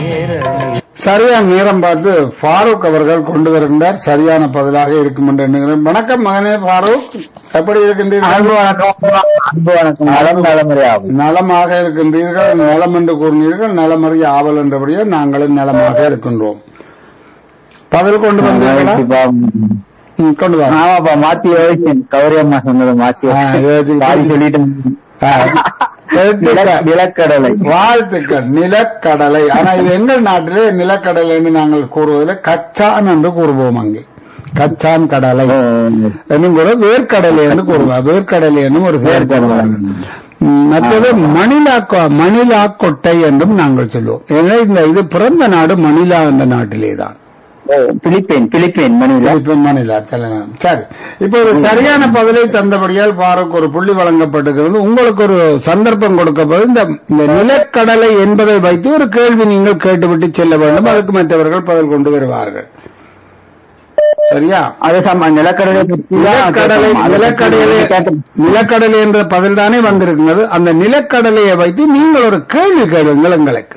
சரியான நேரம் பார்த்து ஃபாரூக் அவர்கள் கொண்டு வருகின்றார் சரியான பதிலாக இருக்கும் என்று எண்ணுகிறேன் வணக்கம் மகனே ஃபாரூக் எப்படி இருக்கின்றீர்கள் அன்பு வணக்கம் அன்பு வணக்கம் நலம் நலமுறையாகும் நலமாக இருக்கின்றீர்கள் நலம் என்று கூறினீர்கள் நலமறிய ஆவல் என்றபடியே நாங்களும் நலமாக இருக்கின்றோம் பதில் கொண்டு வந்தீர்களா ம், கொண்டு வாங்க ஆமாப்பா மாத்தி யோசிச்சேன் கௌரியம்மா சொன்னது மாத்தி ஆ, யோசிச்சு- பாதி சொல்லிட்டேன் ஆ, நில- நிலக்கடலை வாழ்த்துக்கள் நிலக்கடலை ஆனா இது எங்கள் நாட்டிலே நிலக்கடலை என்று நாங்கள் கூறுவதில் கச்சான் என்று கூறுவோம் அங்கே கச்சான் கடலை என்னும் கூட வேர்க்கடலை என்று கூறுவோம் வேர்க்கடலை என்னும் ஒரு வேர்க்கடலை. சேர்க்கை மற்றது மணிலா கொ- மணிலா கொட்டை என்றும் நாங்கள் சொல்லுவோம் ஏன்னா இந்த இது பிறந்த நாடு மணிலா என்ற நாட்டிலே தான் ஓ, பிலிப்பைன் பிலிப்பைன் மணிலா இப்ப மணிலா தலைநகரம் சரி இப்ப ஒரு சரியான பதிலை தந்தபடியால் பாருக்கு ஒரு புள்ளி வழங்கப்பட்டிருக்கிறது உங்களுக்கு ஒரு சந்தர்ப்பம் கொடுக்கப்படும் இந்த இந்த நிலக்கடலை என்பதை வைத்து ஒரு கேள்வி நீங்கள் கேட்டுவிட்டு செல்ல வேண்டும் அதுக்கு மற்றவர்கள் பதில் கொண்டு வருவார்கள் சரியா அது சம நிலக்கடலை பத்தி தான் நிலக்கடலை கேட்டோம். அது நிலக்கடலை கேட்டோம். நிலக்கடலை என்ற பதில் தானே வந்திருக்கிறது அந்த நிலக்கடலையை வைத்து நீங்கள் ஒரு கேள்வி கேளுங்கள் எங்களுக்கு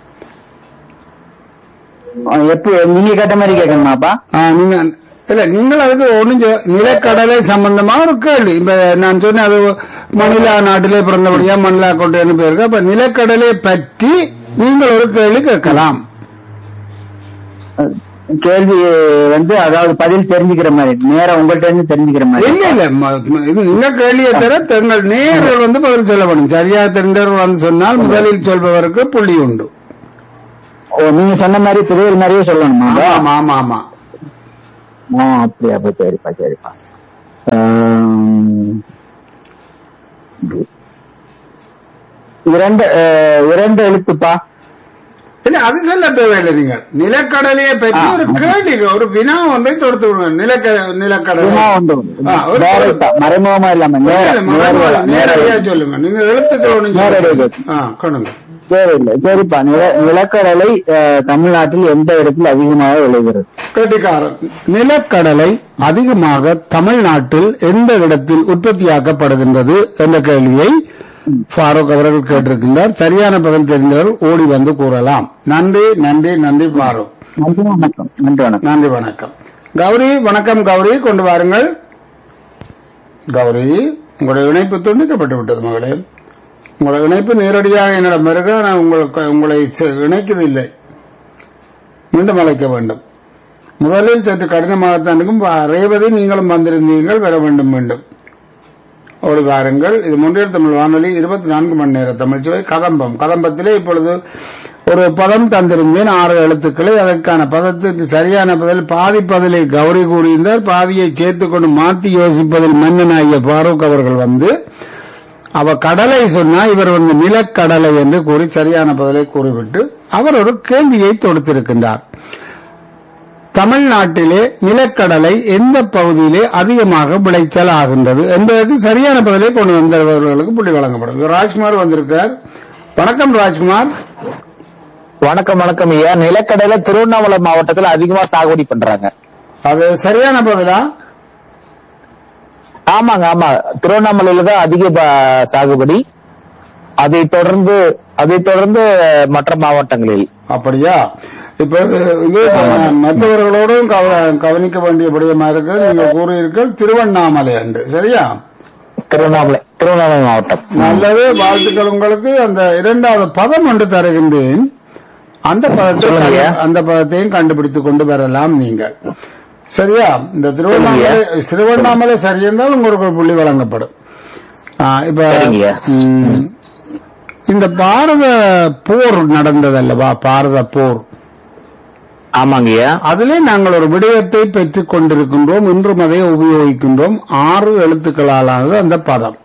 ஆ, எப்ப நீங்க கேட்ட மாதிரி கேட்கணுமாப்பா ஆ, நீங்க இல்ல நீங்கள் அதுக்கு ஒண்ணு நிலக்கடலை சம்பந்தமா ஒரு கேள்வி இப்ப நான் சொன்னேன் அது மணிலா நாட்டிலே பிறந்தபடியா மணிலா கோட்டைன்னு பேருக்கு அப்ப நிலக்கடலை பற்றி நீங்கள் ஒரு கேள்வி கேட்கலாம் கேள்வி வந்து அதாவது பதில் தெரிஞ்சுக்கிற மாதிரி நேரம் உங்கள்ட்ட இருந்து தெரிஞ்சுக்கிற மாதிரி இல்ல இல்ல ம- ம- இது நீங்க கேள்வியை தர தங்கள் நேர்கள் வந்து பதில் சொல்ல வேண்டும் சரியா தெரிந்தவர்கள் வந்து சொன்னால் முதலில் சொல்பவருக்கு புள்ளி உண்டு ஓ நீங்க சொன்ன மாதிரி புதையல் மாதிரியே சொல்லணுமா ஆமா ஆமா ஆமா ஆ அப்படியா அப்ப சரிப்பா சரிப்பா ஆம், இரண்டு அஹ், இரண்டு எழுத்துப்பா இல்ல அது சொல்ல தேவையில்லை நீங்கள் நிலக்கடலையை பற்றி ஆ. ஒரு கேள்வி ஒரு வினா ஒன்றை தொடுத்து விடுங்க நிலக்க நிலக்கடலை சும்மா உண்டு ஆ, ஒரு- நேரா மறைமுகமா இல்லாம நேர இல்ல, மறந்துடாத, நேரா- நேரடியா நேரா சொல்லுங்க நீங்க எழுத்துக்கள் ஒண்ணு நேரடியா சொல்லுங்க. ஆ கொடுங்க சரி இல்ல சரிப்பா நில நிலக்கடலை அஹ், தமிழ்நாட்டில் எந்த இடத்தில் அதிகமாக விளைகிறது கெட்டிக்காரன் நிலக்கடலை அதிகமாக தமிழ்நாட்டில் எந்த இடத்தில் உற்பத்தியாக்கப்படுகின்றது என்ற கேள்வியை ஃபாரூக் அவர்கள் கேட்டிருக்கின்றார் சரியான பதில் தெரிந்தவர் ஓடி வந்து கூறலாம் நன்றி நன்றி நன்றி ஃபாரூக் நன்றி வணக்கம் நன்றி வணக்கம் நன்றி வணக்கம் கௌரி வணக்கம் கௌரி கொண்டு வாருங்கள் கௌரி உங்களுடைய இணைப்பு துண்டிக்கப்பட்டு விட்டது மகளே உங்களுடைய இணைப்பு நேரடியாக என்னிடம் வருக நான் உங்களுக்கு உங்களை செ- இணைக்கவில்லை மீண்டும் அழைக்க வேண்டும் முதலில் சற்று கடினமாகத்தான் இருக்கும் பா- ரேவதி நீங்களும் வந்திருந்தீர்கள் வர வேண்டும் மீண்டும் ஓடி வாருங்கள் இது முன்னில் தமிழ் வானொலி இருபத்தி நான்கு மணி நேர தமிழ்ச்சுவை கதம்பம் கதம்பத்திலே இப்பொழுது ஒரு பதம் தந்திருந்தேன் ஆறு எழுத்துக்களை அதற்கான பதத்துக்கு சரியான பதில் பாதி பதிலை கௌரி கூறியிருந்தார் பாதியை சேர்த்துக் கொண்டு மாற்றி யோசிப்பதில் மன்னனாகிய ஃபாரூக் அவர்கள் வந்து அவ கடலை சொன்னா இவர் வந்து நிலக்கடலை என்று கூறி சரியான பதிலை கூறிவிட்டு அவர் ஒரு கேள்வியை தொடுத்திருக்கின்றார் தமிழ்நாட்டிலே நிலக்கடலை எந்த பகுதியிலே அதிகமாக விளைச்சல் ஆகின்றது என்பதற்கு சரியான பதிலை கொண்டு வந்தவர்களுக்கு புள்ளி வழங்கப்படும் இது ராஜ்குமார் வந்திருக்கார் வணக்கம் ராஜ்குமார் வணக்கம் வணக்கம் ஐயா நிலக்கடலை திருவண்ணாமலை மாவட்டத்தில் அதிகமா சாகுபடி பண்றாங்க அது சரியான பதிலா ஆமாங்க ஆமா திருவண்ணாமலையில தான் அதிக ப- சாகுபடி அதை தொடர்ந்து அதை தொடர்ந்து மற்ற மாவட்டங்களில் அப்படியா இப்ப இது இது மற்றவர்களோடும் கவ- கவனிக்க வேண்டிய விடயமா இருக்கு நீங்க கூறியிருக்க திருவண்ணாமலை என்று சரியா திருவண்ணாமலை திருவண்ணாமலை மாவட்டம் நல்லது வாழ்த்துக்கள் உங்களுக்கு அந்த இரண்டாவது பதம் ஒன்று தருகின்றேன் அந்த பதத்தை சொல்லுங்க. அந்த பதத்தையும் கண்டுபிடித்துக் கொண்டு வரலாம் நீங்கள் சரியா இந்த திருவண்ணாமலை திருவண்ணாமலை சரியென்றால் உங்களுக்கு ஒரு புள்ளி வழங்கப்படும் ஆ, இப்ப சரிங்க. ம், இந்த பாரத போர் நடந்தது அல்லவா பாரத போர் ஆமாங்கய்யா அதிலே நாங்கள் ஒரு விடயத்தை பெற்றுக் கொண்டிருக்கின்றோம் இன்றும் அதை உபயோகிக்கின்றோம் ஆறு எழுத்துக்களாலானது அந்த பதம்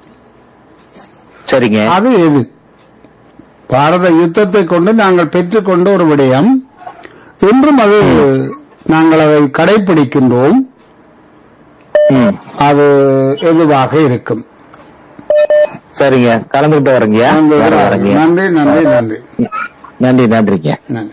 சரிங்க அது எது பாரத யுத்தத்தை கொண்டு நாங்கள் பெற்றுக்கொண்ட ஒரு விடயம் இன்றும் அது நாங்கள் அதை கடைபிடிக்கின்றோம் ம். அது எதுவாக இருக்கும் சரிங்க கலந்துகிட்டு வரேங்கய்யா வரேன், வரேங்கய்யா. நன்றி நன்றி நன்றி நன்றி நன்றிங்க நன்றி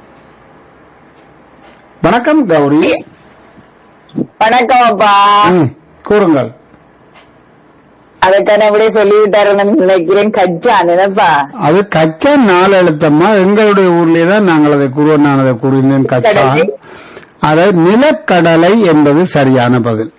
வணக்கம் கௌரி வணக்கம் அப்பா ம், கூறுங்கள் அதுக்கான அப்படியே சொல்லிவிட்டாருன்னு நினைக்கிறேன் கச்சா நினைப்பா அது கச்சா நாலு எழுத்தம்மா எங்களுடைய ஊர்லயே தான் நாங்கள் அதை கூறுவோம் நான் அதை கூறினேன் கச்சா கடலை. அதை நிலக்கடலை என்பது சரியான பதில்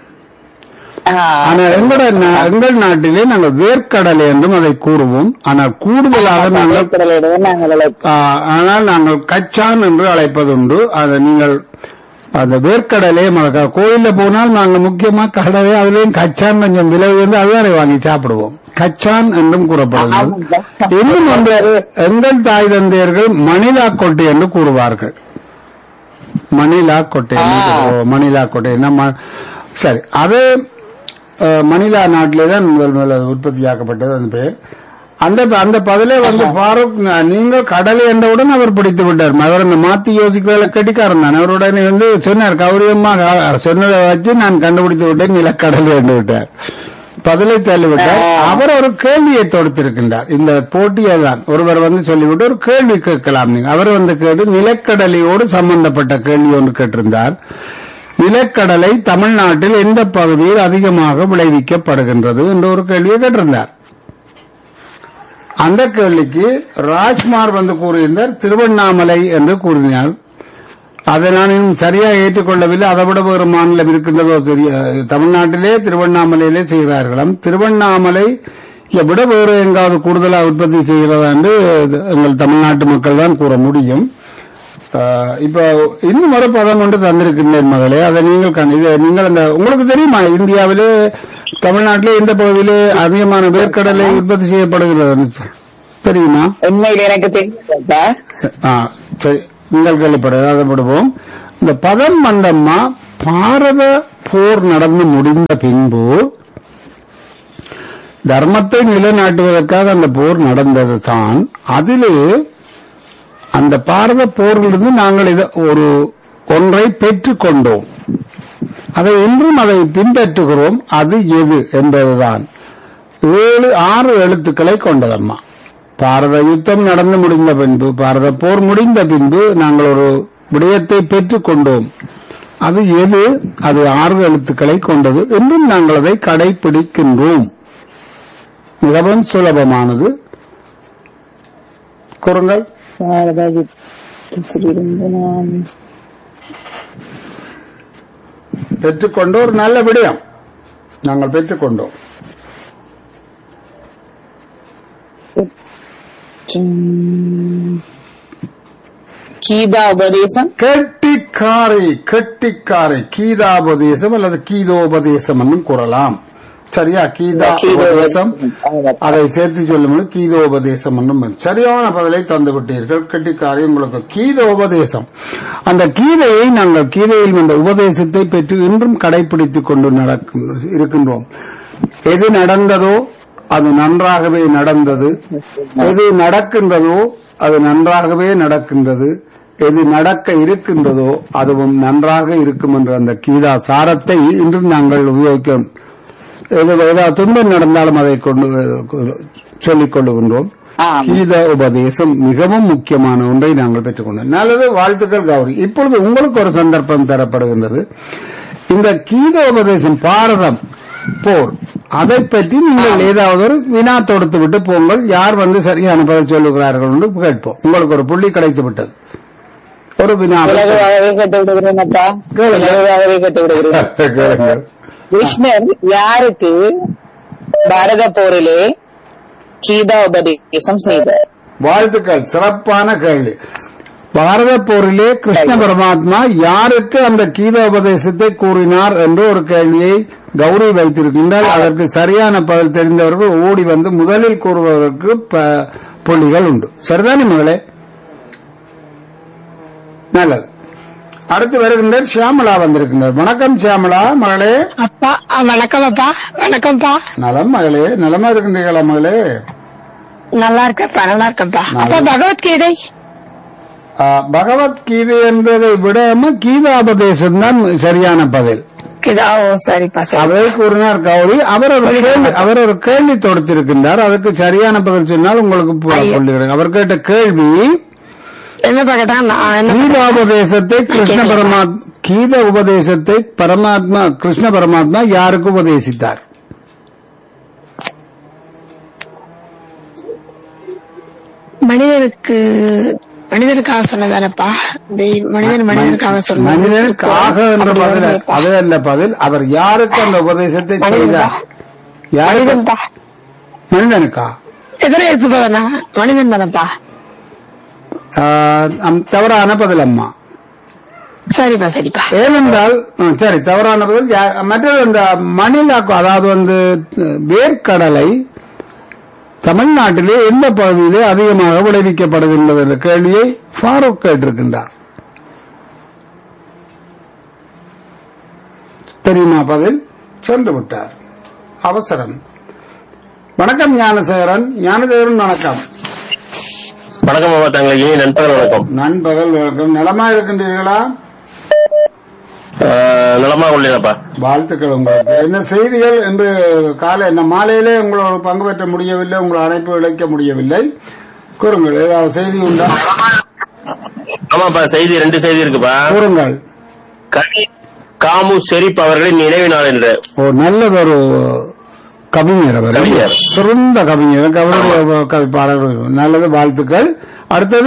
ஆனா எங்களோட நா- எங்கள் நாட்டிலே நாங்கள் வேர்க்கடலை என்றும் அதை கூறுவோம் ஆனால் கூடுதலாக நாங்கள் கடலையிடவே நாங்கள் அழைப்போம். ஆ, ஆனால் நாங்கள் கச்சான் என்று அழைப்பதுண்டு அதை நீங்கள் அந்த வேர்க்கடலே மறக்க கோயில்ல போனால் நாங்கள் முக்கியமா கடலை அதுலயும் கச்சான் கொஞ்சம் விலை உயர்ந்து அதுதானே வாங்கி சாப்பிடுவோம் கச்சான் என்றும் கூறப்படுகிறது இன்னும் ஒன்று எங்கள் தாய் தந்தையர்கள் மணிலா கொட்டை என்று கூறுவார்கள் மணிலா கொட்டை என்று கூறுவோம். மணிலா கொட்டை நம்ம சரி அது அஹ், மணிலா நாட்டிலே தான் முதல் முதல் உற்பத்தியாக்கப்பட்டது அந்த பெயர் அந்த அந்த பதிலே வந்து பாரூக் நீங்கள் கடலை என்றவுடன் அவர் பிடித்து விட்டார் அவர் அந்த மாத்தி யோசிக்கிறதுல கெட்டிக்காரன் தான் அவருடனே வந்து சொன்னார் கௌரியம்மா கா- சொன்னதை வச்சு நான் கண்டுபிடித்து விட்டேன் நிலக்கடலை என்று விட்டார் பதிலை தள்ளிவிட்டார் அவர் ஒரு கேள்வியை தொடுத்திருக்கின்றார் இந்த போட்டியை தான் ஒருவர் வந்து சொல்லிவிட்டு ஒரு கேள்வி கேட்கலாம் நீங்க அவர் வந்து கேட்டு நிலக்கடலையோடு சம்பந்தப்பட்ட கேள்வி ஒன்று கேட்டிருந்தார் நிலக்கடலை தமிழ்நாட்டில் எந்த பகுதியில் அதிகமாக விளைவிக்கப்படுகின்றது என்று ஒரு கேள்வியை கேட்டிருந்தார் அந்த கேள்விக்கு ராஜ்குமார் வந்து கூறியிருந்தார் திருவண்ணாமலை என்று கூறினார் அதை நான் இன்னும் சரியாக ஏற்றுக்கொள்ளவில்லை அதை விட வேறு மாநிலம் இருக்கின்றதோ தெரிய தமிழ்நாட்டிலே திருவண்ணாமலையிலே செய்கிறார்களாம் திருவண்ணாமலை விட வேறு எங்காவது கூடுதலாக உற்பத்தி செய்கிறதா என்று எங்கள் தமிழ்நாட்டு மக்கள் தான் கூற முடியும் ஆஹ் இப்ப இன்னும் ஒரு பதம் ஒன்று தந்திருக்கின்றேன் மகளே அதை நீங்கள் கண்- இது நீங்கள் அந்த உங்களுக்கு தெரியுமா இந்தியாவிலே தமிழ்நாட்டிலே எந்த பகுதியிலே அதிகமான வேர்க்கடலை உற்பத்தி செய்யப்படுகிறது தெரியுமா உண்மையில எனக்கு தெரியாதப்பா ஆ, சரி நீங்கள் கேள்விப்படுவோம் இந்த பதம் வந்தம்மா பாரத போர் நடந்து முடிந்த பின்பு தர்மத்தை நிலைநாட்டுவதற்காக அந்த போர் நடந்தது தான் அதிலே அந்த பாரத போரிலிருந்து நாங்கள் இத ஒரு ஒன்றை பெற்றுக் கொண்டோம் அதை இன்றும் அதை பின்பற்றுகிறோம் அது எது என்பதுதான் ஏழு ஆறு எழுத்துக்களை கொண்டதம்மா பாரத யுத்தம் நடந்து முடிந்த பின்பு பாரத போர் முடிந்த பின்பு நாங்கள் ஒரு விடயத்தை பெற்றுக் கொண்டோம் அது எது அது ஆறு எழுத்துக்களை கொண்டது என்றும் நாங்கள் அதை கடைபிடிக்கின்றோம் மிகவும் சுலபமானது கூறுங்கள் பாரத யுத்தத்திலிருந்து நாம் பெற்றுக்கொண்ட ஒரு நல்ல விடயம் நாங்கள் பெற்றுக்கொண்டோம் உம், கீதா உபதேசம் கெட்டிக்காரை கெட்டிக்காரை கீதாபதேசம் அல்லது கீதோபதேசம் என்றும் கூறலாம் சரியா கீதா உபதேசம் அதை சேர்த்து சொல்லும்போது கீதோபதேசம் என்றும் சரியான பதிலை தந்து விட்டீர்கள் கெட்டிக்காரை உங்களுக்கு கீதோபதேசம் அந்த கீதையை நாங்கள் கீதையில் வந்த உபதேசத்தை பெற்று இன்றும் கடைபிடித்துக் கொண்டு நடக்கும் இருக்கின்றோம் எது நடந்ததோ அது நன்றாகவே நடந்தது எது நடக்கின்றதோ அது நன்றாகவே நடக்கின்றது எது நடக்க இருக்கின்றதோ அதுவும் நன்றாக இருக்கும் என்ற அந்த கீதா சாரத்தை இன்றும் நாங்கள் உபயோகிக்கிறோம் எது ஏதாவது துன்பம் நடந்தாலும் அதை கொண்டு சொல்லிக் கொள்ளுகின்றோம் ஆம். கீத உபதேசம் மிகவும் முக்கியமான ஒன்றை நாங்கள் பெற்றுக்கொண்டோம் நல்லது வாழ்த்துக்கள் கௌரி இப்பொழுது உங்களுக்கு ஒரு சந்தர்ப்பம் தரப்படுகின்றது இந்த கீத உபதேசம் பாரதம் போர் அதை பற்றி நீங்கள் ஏதாவது ஒரு வினா தொடுத்து விட்டு போங்கள் யார் வந்து சரியான பதில் சொல்லுகிறார்கள் என்று கேட்போம் உங்களுக்கு ஒரு புள்ளி கிடைத்து விட்டது ஒரு வினா இலகுவாகவே கத்து விடுகிறேன் அப்பா கேளுங்க. இலகுவாகவே கத்து விடுகிறேன் கேளுங்கள். கிருஷ்ணர் யாருக்கு பாரத போரிலே கீதா உபதேசம் செய்தார் வாழ்த்துக்கள் சிறப்பான கேள்வி பாரத போரிலே கிருஷ்ண பரமாத்மா யாருக்கு அந்த கீத உபதேசத்தை கூறினார் என்று ஒரு கேள்வியை கௌரி வைத்திருக்கின்றார் அதற்கு சரியான பதில் தெரிந்தவர்கள் ஓடி வந்து முதலில் கூறுவதற்கு ப- புள்ளிகள் உண்டு சரிதானே மகளே நல்லது அடுத்து வருகின்றார் சியாமலா வந்திருக்கின்றார் வணக்கம் சியாமலா மகளே அப்பா ஆ, வணக்கம் அப்பா வணக்கம்ப்பா நலம் மகளே நலமா இருக்கின்றீர்களா மகளே நல்லா இருக்கப்பா நல்லா இருக்கப்பா அப்பா பகவத்கீதை ஆ, பகவத்கீதை என்பதை விடாம கீதாபதேசம் தான் சரியான பதில் இதா ஓ சரிப்பா சரி அதை கூறினார் கௌரி அவர் ஒரு கேள்வி அவர் ஒரு கேள்வி தொடுத்திருக்கின்றார் அதுக்கு சரியான பதில் சொன்னால் உங்களுக்கு பு- ஐயோ. சொல்லுகிறேன் அவர் கேட்ட கேள்வி என்னப்பா கேட்டா நான் என்ன கீதாபதேசத்தை கிருஷ்ண பரமாத்மா கீத உபதேசத்தை பரமாத்மா கிருஷ்ண பரமாத்மா யாருக்கு உபதேசித்தார் மனிதனுக்கு மனிதனுக்காக சொன்னதானப்பா தெய்வ- மனிதன் மனிதனுக்காக சொன்னது மனிதனுக்காக என்ற அப்படி பதில் வருதுப்பா. அது அல்ல பதில் அவர் யாருக்கு அந்த உபதேசத்தை மனிதன்தான். செய்தார் யாருக்கு மனிதன்பா மனிதனுக்கா எதிரே இருப்பதானா மனிதன் தானப்பா ஆஹ், அம்- தவறான பதில் அம்மா சரிப்பா சரிப்பா ஏனென்றால் ம், சரி தவறான பதில் யா- மற்றது இந்த மணிலாக்கு அதாவது வந்து அஹ், வேர்க்கடலை தமிழ்நாட்டிலே எந்த பகுதியிலே அதிகமாக விளைவிக்கப்படுகின்றது என்ற கேள்வியை ஃபாரூக் கேட்டிருக்கின்றார் தெரியுமா பதில் சென்று விட்டார் அவசரம் வணக்கம் ஞானசேகரன் ஞானசேகரன் வணக்கம் வணக்கம் மாமா தங்களுக்கு இனி நண்பர்கள் வணக்கம் நண்பகல் வணக்கம் நலமா இருக்கின்றீர்களா ஆஹ் நலமா உள்ளேனப்பா வாழ்த்துக்கள் உங்களுக்கு என்ன செய்திகள் என்று காலை என்ன மாலையிலே உங்களோட பங்கு பெற்ற முடியவில்லை உங்கள் அழைப்பு இழைக்க முடியவில்லை கூறுங்கள் ஏதாவது செய்தி உண்டா ஆமாப்பா செய்தி ரெண்டு செய்தி இருக்குப்பா கூறுங்கள் கவி காமு ஷெரீப் அவர்களின் நினைவு நாள் என்று ஓ நல்லதொரு கவிஞர் அவர் கவிஞர். சிறந்த கவிஞர் அவருடைய கவி பாடல்கள் நல்லது வாழ்த்துக்கள் அடுத்தது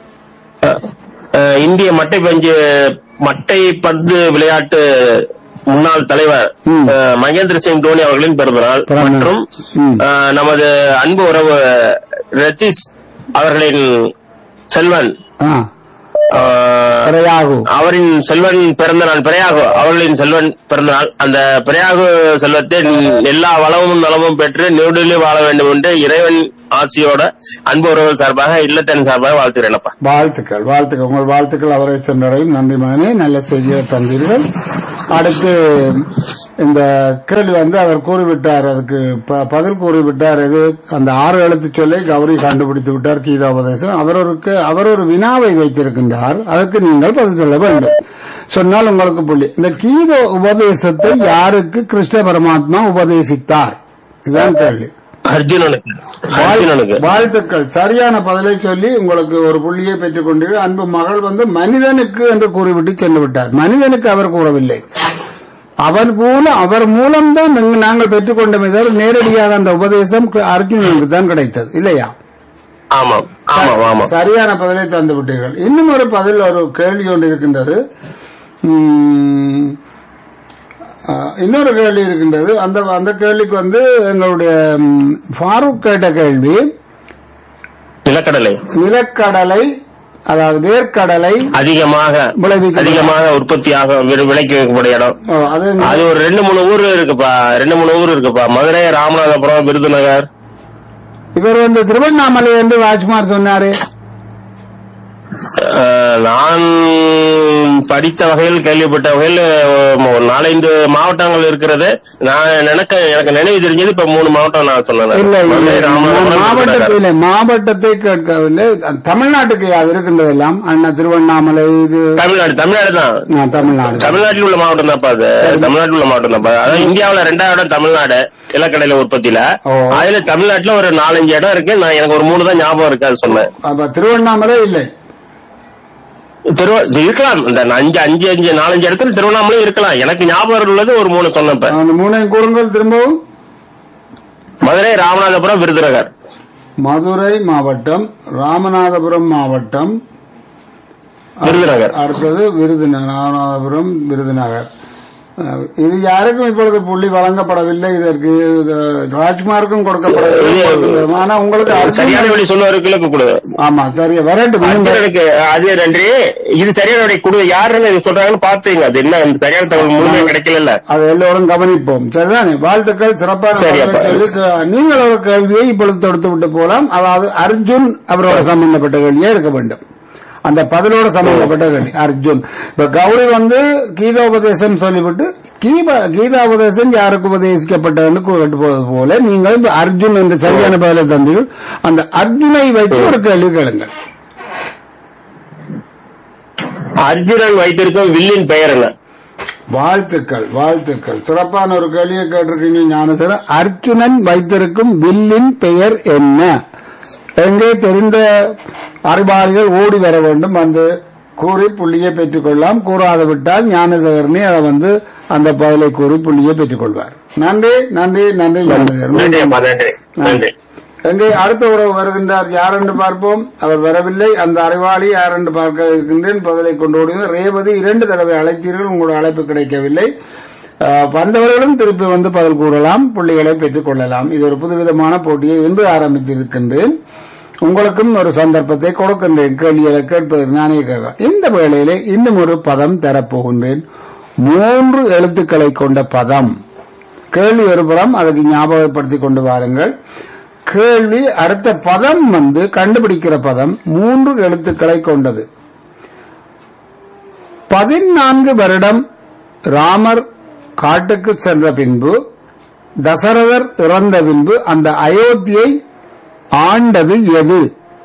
ஆஹ் இந்திய மட்டை பஞ்சு மட்டை பந்து விளையாட்டு முன்னாள் தலைவர் ம். ஆஹ் மகேந்திர சிங் தோனி அவர்களின் பிறந்தநாள் பிறந்த நாள். மற்றும் ம். ஆஹ் நமது அன்பு உறவு ரத்தீஷ் அவர்களின் செல்வன் ஆ, ஆஹ் பிரயாகு அவரின் செல்வன் பிறந்த நாள் பிரயாகு அவர்களின் செல்வன் பிறந்த நாள் அந்த பிரயாகு செல்வத்தை எல்லா வளமும் நலமும் பெற்று நியூடெல்லி வாழ வேண்டும் என்று இறைவன் ஆட்சியோட அன்பு உறவுகள் சார்பாக இல்லத்தன் சார்பாக வாழ்த்துகிறேனப்பா வாழ்த்துக்கள் வாழ்த்துக்கள் உங்கள் வாழ்த்துக்கள் அவரை சென்றடையும் நன்றி மகனே நல்ல செய்தியை தந்தீர்கள் அடுத்து இந்த கேள்வி வந்து அவர் கூறிவிட்டார் அதுக்கு ப- பதில் கூறிவிட்டார் இது அந்த ஆறு எழுத்து சொல்லை கௌரி கண்டுபிடித்து விட்டார் கீதாபதேசம் அவர் ஒரு கே- அவர் ஒரு வினாவை வைத்திருக்கின்றார் அதற்கு நீங்கள் பதில் சொல்ல வேண்டும் சொன்னால் உங்களுக்கு புள்ளி இந்த கீத உபதேசத்தை யாருக்கு கிருஷ்ண பரமாத்மா உபதேசித்தார் இதுதான் கேள்வி அர்ஜுனனுக்கு அர்ஜுனனுக்கு வாழ்த்துக்கள் சரியான பதிலை சொல்லி உங்களுக்கு ஒரு புள்ளியை பெற்றுக் கொண்டீர்கள் அன்பு மகள் வந்து மனிதனுக்கு என்று கூறிவிட்டு சென்று விட்டார் மனிதனுக்கு அவர் கூறவில்லை அவர் மூலம் அவர் மூலம்தான் நாங்க- நாங்கள் பெற்றுக்கொண்டோமே தவிர நேரடியாக அந்த உபதேசம் அர்ஜுனனுக்கு தான் கிடைத்தது இல்லையா ஆமாம் ஆமாம் ஆமாம் சரியான பதிலை தந்து விட்டீர்கள் இன்னும் ஒரு பதில் ஒரு கேள்வி ஒன்று இருக்கின்றது உம், ஆஹ், இன்னொரு கேள்வி இருக்கின்றது அந்த அந்த கேள்விக்கு வந்து எங்களுடைய ம், ஃபாரூக் கேட்ட கேள்வி நிலக்கடலை நிலக்கடலை அதாவது வேர்க்கடலை அதிகமாக விளைவிக்க- அதிகமாக உற்பத்தியாக வி- விலைக்கு வைக்கக்கூடிய இடம் ஓ, அது அது ஒரு ரெண்டு மூணு ஊர் இருக்குப்பா ரெண்டு மூணு ஊர் இருக்குப்பா மதுரை ராமநாதபுரம் விருதுநகர் இவர் வந்து திருவண்ணாமலை என்று ராஜ்குமார் சொன்னாரு அஹ், நான் படித்த வகையில் கேள்விப்பட்ட வகையில் அஹ், ஒரு நாலஞ்சு மாவட்டங்கள் இருக்கிறது நான் எனக்கு எனக்கு நினைவு தெரிஞ்சது இப்ப மூணு மாவட்டம் நான் சொன்னேன் இல்ல இல்ல மதுரை, நான் ராமநாதபுரம், மாவட்டத்தில் விருதுநகர். இல்லை, மாவட்டத்தை கேட்கவில்லை தமிழ்நாட்டுக்கு அது இருக்கின்றதெல்லாம் அண்ணா திருவண்ணாமலை இது தமிழ்நாடு தமிழ்நாடு தான் ஆ, தமிழ்நாடு தமிழ்நாட்டில் உள்ள மாவட்டம் தான்ப்பா அது தமிழ்நாட்டில் உள்ள மாவட்டம் தான்ப்பா அதாவது இந்தியாவுல ரெண்டாவது இடம் தமிழ்நாடு இலக்கடையில உற்பத்தியில ஓ. அதுல தமிழ்நாட்டுல ஒரு நாலஞ்சு இடம் இருக்கு நான் எனக்கு ஒரு மூணு தான் ஞாபகம் இருக்கு அது சொன்னேன் அப்ப திருவண்ணாமலை இல்லை திருவ இருக்கலாம் இந்த அஞ்சு அஞ்சு அஞ்சு நாலஞ்சு இடத்துல திருவண்ணாமலை இருக்கலாம் எனக்கு ஞாபகம் உள்ளது ஒரு மூணு சொன்னேன் இப்ப. அந்த மூணையும் கூறுங்கள் திரும்பவும் மதுரை ராமநாதபுரம் விருதுநகர் மதுரை மாவட்டம் ராமநாதபுரம் மாவட்டம் விருதுநகர் அடுத்தது விருதுநகர் ராமநாதபுரம் விருதுநகர் அஹ், இது யாருக்கும் இப்பொழுது புள்ளி வழங்கப்படவில்லை இதற்கு இது ராஜ்குமாருக்கும் கொடுக்கப்படவில்லை ஆனா உங்களுக்கு சரியான அர்ஜுன் வழி சொல்லுவதற்கு கொடு ஆமா சரி வரட்டும் நீங்கள் அர்ஜுனனுக்கு அது நன்றி இது சரியான வழி கொடு யாருன்னு இது சொல்றாங்கன்னு பாத்துங்க அது என்ன இந்த சரியான தகவல் முழுமையா கிடைக்கல அதை எல்லோரும் கவனிப்போம் சரிதானே வாழ்த்துக்கள் சிறப்பான சரி, பதிலை அப்பா. சொல்லி, க- நீங்கள் ஒரு கேள்வியை இப்பொழுது தொடுத்து விட்டு போலாம் அதாவது அர்ஜுன் அவரோட சம்பந்தப்பட்ட கேள்வியே இருக்க வேண்டும் அந்த பதிலோட சம்பந்தப்பட்ட கேள்வி அர்ஜுன் இப்ப கௌரி வந்து கீதோபதேசம் சொல்லிவிட்டு கீப கீதாபதேசம் யாருக்கு உபதேசிக்கப்பட்டதுன்னு கூறிட்டு போவது போல நீங்கள் இப்ப அர்ஜுன் என்று சரியான பதிலை தந்தீர்கள் அந்த அர்ஜுனை வைத்து ஒரு கேள்வி கேளுங்கள் அர்ஜுனன் வைத்திருக்கும் வில்லின் பெயர் என்ன வாழ்த்துக்கள் வாழ்த்துக்கள் சிறப்பான ஒரு கேள்வியை கேட்டிருக்கீங்க ஞானசேகரன் அர்ஜுனன் வைத்திருக்கும் வில்லின் பெயர் என்ன எங்கே தெரிந்த அறிவாளிகள் ஓடி வர வேண்டும் வந்து கூறி புள்ளியை பெற்றுக் கொள்ளலாம் கூறாது விட்டால் ஞானசேகரனே அதை வந்து அந்த பதிலை கூறி புள்ளியை பெற்றுக் கொள்வார் நன்றி நன்றி நன்றி நன்றி ஞானசேகரன் அம்மா நன்றி நன்றி எங்கே அடுத்த உறவு வருகின்றார் யார் என்று பார்ப்போம் அவர் வரவில்லை அந்த அறிவாளி யார் என்று பார்க்க இருக்கின்றேன் பதிலை கொண்டு ஓடுகிறேன் ரேவதி இரண்டு தடவை அழைத்தீர்கள் உங்களுடைய அழைப்பு கிடைக்கவில்லை அஹ், வந்தவர்களும் திருப்பி வந்து பதில் கூறலாம் புள்ளிகளை பெற்றுக் கொள்ளலாம் இது ஒரு புதுவிதமான போட்டியை இன்று ஆரம்பித்திருக்கின்றேன் உங்களுக்கும் ஒரு சந்தர்ப்பத்தை கொடுக்கின்றேன் கேள்விகளை கேட்பதற்கு நானே கேட்கிறேன் இந்த வேளையிலே இன்னும் ஒரு பதம் தரப்போகின்றேன் மூன்று எழுத்துக்களை கொண்ட பதம் கேள்வி ஒரு புறம் அதுக்கு ஞாபகப்படுத்திக் கொண்டு வாருங்கள் கேள்வி அடுத்த பதம் வந்து கண்டுபிடிக்கிற பதம் மூன்று எழுத்துக்களை கொண்டது பதினான்கு வருடம் ராமர் காட்டுக்கு சென்ற பின்பு தசரதர் இறந்த பின்பு அந்த அயோத்தியை ஆண்டது எது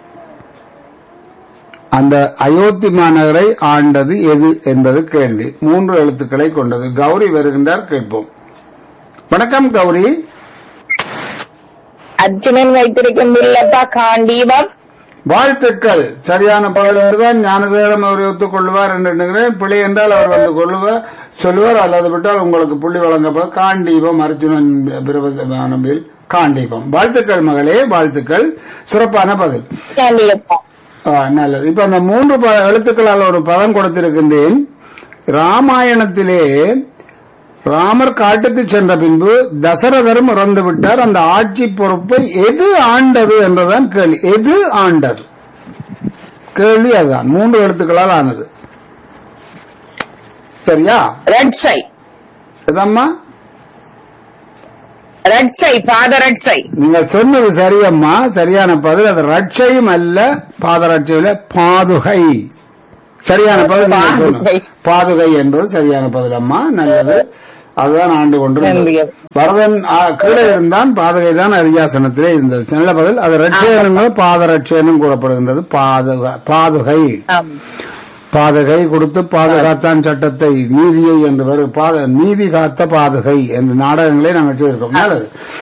அந்த அயோத்தி மாநகரை ஆண்டது எது என்பது கேள்வி மூன்று எழுத்துக்களை கொண்டது கௌரி வருகின்றார் கேட்போம் வணக்கம் கௌரி அர்ஜுனன் வைத்திருக்கும் இல்லப்பா காண்டீபம் வாழ்த்துக்கள் சரியான பதில் தான் ஞானசேகரம் அவர் ஒத்துக்கொள்வார் என்று எண்ணுகிறேன் பிழை என்றால் அவர் வந்து கொள்ளுவார் சொல்லுவார் அல்லது விட்டால் உங்களுக்கு புள்ளி வழங்கப்படும் காண்டீபம் அர்ஜுனன் பிரபந்தமானவில் காண்டீபம் வாழ்த்துக்கள் மகளே வாழ்த்துக்கள் சிறப்பான பதில் காண்டியப்பா ஆ, நல்லது இப்ப அந்த மூன்று ப- எழுத்துக்களால் ஒரு பதம் கொடுத்திருக்கின்றேன் ராமாயணத்திலே ராமர் காட்டுக்கு சென்ற பின்பு தசரதரும் இறந்து விட்டார் அந்த ஆட்சி பொறுப்பை எது ஆண்டது என்றுதான் கேள்வி எது ஆண்டது கேள்வி அதுதான் மூன்று எழுத்துக்களால் ஆனது சரியா ரெட்சை இதம்மா ரெட்சை பாத ரெட்சை நீங்கள் சொன்னது சரியம்மா சரியான பதில் அது ரட்சையும் அல்ல பாதரட்சையில பாதுகை சரியான பதில் நீங்கள் சொன்னது. பாதுகை. பாதுகை என்பது சரியான பதில் அம்மா நல்லது அதுதான் ஆண்டு கொண்டு நன்றி. வரதன் ஆ, கீழே இருந்தான் பாதுகை தான் அரியாசனத்திலே இருந்தது நல்ல பதில் அது ரட்சையனும் பாதரட்சையனும் கூறப்படுகின்றது பாதுகை பாதுகை ஆம். பாதகை கொடுத்து பாதுகாத்தான் சட்டத்தை நீதியை என்று வரும் பாத நீதி காத்த பாதுகை என்று நாடகங்களை நாங்கள் செய்திருக்கோம் நல்லது